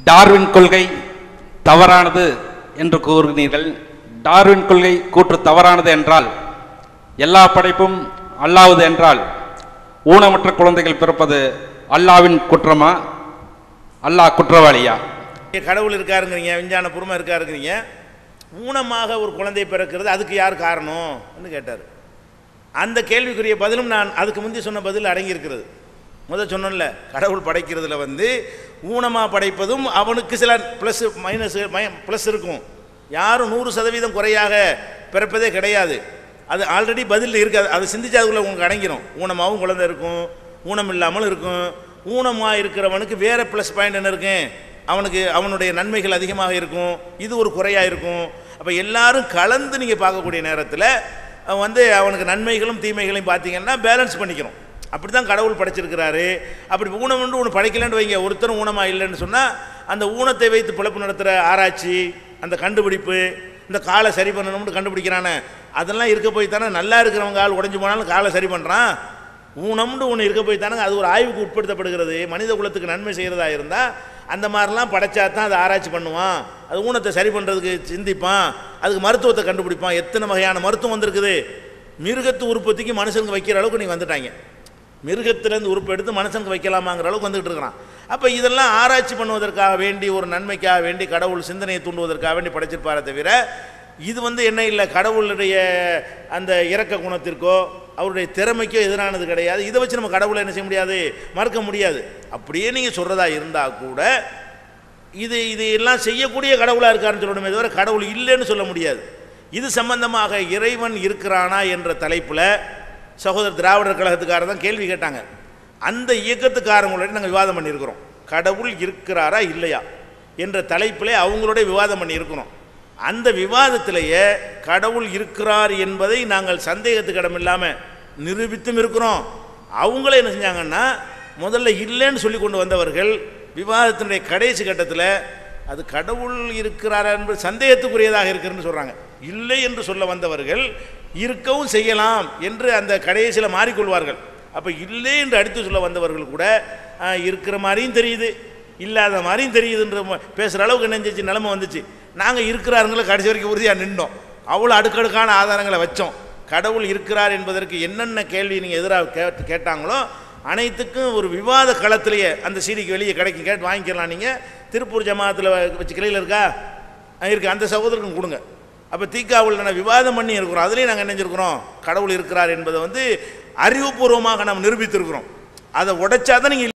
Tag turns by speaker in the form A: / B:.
A: Darwin கொள்கை தவறானது என்று கூறுகிறீர்கள் டார்வின் கொள்கை கூற்று தவறானது என்றால் எல்லா படைப்பும் அல்லாவது என்றால் ஊனமற்ற குழந்தைகள் பிறப்பது அல்லாவின் குற்றமா அல்லாஹ் குற்றவாளியா
B: இங்க கடவுள் இருக்காருங்கிறீங்க விஞ்ஞான பூர்வமாக இருக்காருங்கிறீங்க ஊனமாக ஒரு குழந்தை பிறக்கிறது அதுக்கு யார் காரணம்னு கேட்டார் அந்த கேள்விக்குரிய பதிலும் நான் அதுக்கு முந்தி சொன்ன பதில் அடங்கியிருக்கிறது முதல் சொன்னோம்ல கடவுள் படைக்கிறதுல வந்து ஊனமாக படைப்பதும் அவனுக்கு சில ப்ளஸ் மைனஸ் ப்ளஸ் இருக்கும் யாரும் நூறு சதவீதம் குறையாக பிறப்பதே கிடையாது அது ஆல்ரெடி பதில் இருக்காது அதை சிந்திச்சு அதுக்குள்ள உங்களுக்கு அடங்கிரும் ஊனமாகவும் குழந்தை இருக்கும் ஊனம் இல்லாமலும் இருக்கும் ஊனமாக இருக்கிறவனுக்கு வேறு ப்ளஸ் பாயிண்ட் என்ன இருக்கும் அவனுக்கு அவனுடைய நன்மைகள் அதிகமாக இருக்கும் இது ஒரு குறையாக இருக்கும் அப்போ எல்லாரும் கலந்து நீங்கள் பார்க்கக்கூடிய நேரத்தில் அவன் வந்து அவனுக்கு நன்மைகளும் தீமைகளையும் பார்த்தீங்கன்னா பேலன்ஸ் பண்ணிக்கணும் அப்படி தான் கடவுள் படைச்சிருக்கிறாரு அப்படி ஊனம் வந்து ஒன்று படைக்கலன்னு வைங்க ஒருத்தரும் ஊனமாக இல்லைன்னு சொன்னால் அந்த ஊனத்தை வைத்து பிழப்பு நடத்துகிற ஆராய்ச்சி அந்த கண்டுபிடிப்பு இந்த காலை சரி பண்ணணும்னு கண்டுபிடிக்கிறானே அதெல்லாம் இருக்க போய் தானே நல்லா இருக்கிறவங்க ஆள் உடஞ்சி போனாலும் காலை சரி பண்ணுறான் ஊனம்னு ஒன்று இருக்க போய் தானே அது ஒரு ஆய்வுக்கு உட்படுத்தப்படுகிறது மனித குலத்துக்கு நன்மை செய்கிறதா இருந்தால் அந்த மாதிரிலாம் படைச்சா தான் அதை ஆராய்ச்சி பண்ணுவான் அது ஊனத்தை சரி பண்ணுறதுக்கு சிந்திப்பான் அதுக்கு மருத்துவத்தை கண்டுபிடிப்பான் எத்தனை வகையான மருத்துவம் வந்திருக்குது மிருகத்து உற்பத்திக்கு மனுஷனுக்கு வைக்கிற அளவுக்கு நீங்கள் வந்துட்டாங்க மிருகத்திலேருந்து உறுப்பு எடுத்து மனுஷனுக்கு வைக்கலாமாங்கிற அளவுக்கு வந்துகிட்டு இருக்கிறான் அப்போ இதெல்லாம் ஆராய்ச்சி பண்ணுவதற்காக வேண்டி ஒரு நன்மைக்காக வேண்டி கடவுள் சிந்தனையை தூண்டுவதற்காக வேண்டி படைச்சிருப்பாரே தவிர இது வந்து என்ன இல்லை கடவுளுடைய அந்த இரக்க குணத்திற்கோ அவருடைய திறமைக்கோ எதிரானது கிடையாது இதை வச்சு நம்ம கடவுளை என்ன செய்ய முடியாது மறுக்க முடியாது அப்படியே நீங்கள் சொல்கிறதா இருந்தால் கூட இது இது எல்லாம் செய்யக்கூடிய கடவுளாக இருக்காருன்னு சொல்லணுமே தவிர கடவுள் இல்லைன்னு சொல்ல முடியாது இது சம்பந்தமாக இறைவன் இருக்கிறானா என்ற தலைப்பில் சகோதரர் திராவிடர் கழகத்துக்காரர் தான் கேள்வி கேட்டாங்க அந்த இயக்கத்துக்காரங்களோட நாங்கள் விவாதம் பண்ணியிருக்கிறோம் கடவுள் இருக்கிறாரா இல்லையா என்ற தலைப்பில் அவங்களோட விவாதம் பண்ணியிருக்கிறோம் அந்த விவாதத்திலேயே கடவுள் இருக்கிறார் என்பதை நாங்கள் சந்தேகத்துக்கு இடமில்லாமல் நிரூபித்தும் இருக்கிறோம் அவங்களே என்ன செஞ்சாங்கன்னா முதல்ல இல்லைன்னு சொல்லி கொண்டு வந்தவர்கள் விவாதத்தினுடைய கடைசி கட்டத்தில் அது கடவுள் இருக்கிறாரா என்பது சந்தேகத்துக்குரியதாக இருக்குன்னு சொல்கிறாங்க இல்லை என்று சொல்ல வந்தவர்கள் இருக்கவும் செய்யலாம் என்று அந்த கடைசியில் மாறிக்கொள்வார்கள் அப்போ இல்லை என்று அடித்து சொல்ல வந்தவர்கள் கூட ஆ, இருக்கிற மாதிரியும் தெரியுது இல்லாத மாதிரியும் தெரியுதுன்ற ம- பேசுகிற அளவுக்கு நினைஞ்சிச்சு நிலைமை வந்துச்சு நாங்கள் இருக்கிறாருங்களை கடைசி வரைக்கும் உறுதியாக நின்றோம் அவ்வளோ அடுக்கடுக்கான ஆதாரங்களை வச்சோம் கடவுள் இருக்கிறார் என்பதற்கு என்னென்ன கேள்வி நீங்கள் எதிராக கேட்டு கேட்டாங்களோ அனைத்துக்கும் ஒரு விவாத களத்திலேயே அந்த சீடிக்கு வெளியே கிடைக்கும் கேட்டு வாங்கிக்கலாம் நீங்கள் திருப்பூர் ஜமாத்தில் வச்சு கிளையில் இருக்கா ஆ, இருக்கு அந்த சகோதரருக்கும் கொடுங்க அப்போ தீக்காவில் நான் விவாதம் பண்ணி இருக்கிறோம் அதுலேயும் நாங்கள் நினைஞ்சிருக்கிறோம் கடவுள் இருக்கிறார் என்பதை வந்து அறிவுபூர்வமாக நாம் நிரூபித்திருக்கிறோம் அதை உடைச்சாதான் நீங்கள்